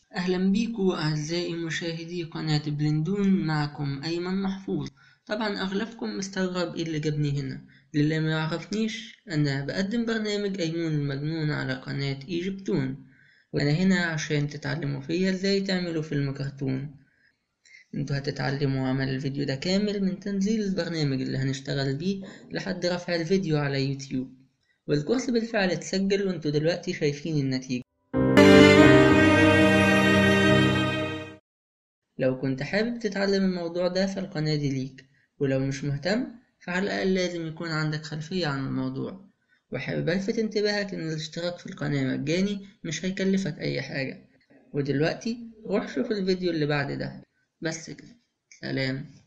أهلا بيكم أعزائي مشاهدي قناة بلندون معكم أيمن محفوظ طبعا أغلبكم مستغرب إيه اللي جابني هنا للي ما يعرفنيش أنا بقدم برنامج أيمون المجنون على قناة إيجيبتون وأنا هنا عشان تتعلموا فيا إزاي تعملوا فيلم كرتون انتوا هتتعلموا عمل الفيديو ده كامل من تنزيل البرنامج اللي هنشتغل بيه لحد رفع الفيديو على يوتيوب والكورس بالفعل اتسجل وانتوا دلوقتي شايفين النتيجة لو كنت حابب تتعلم الموضوع ده فالقناة دي ليك ولو مش مهتم فعلى الأقل لازم يكون عندك خلفية عن الموضوع وحابب ألفت انتباهك إن الاشتراك في القناة مجاني مش هيكلفك أي حاجة ودلوقتي روح شوف الفيديو اللي بعد ده بس كده سلام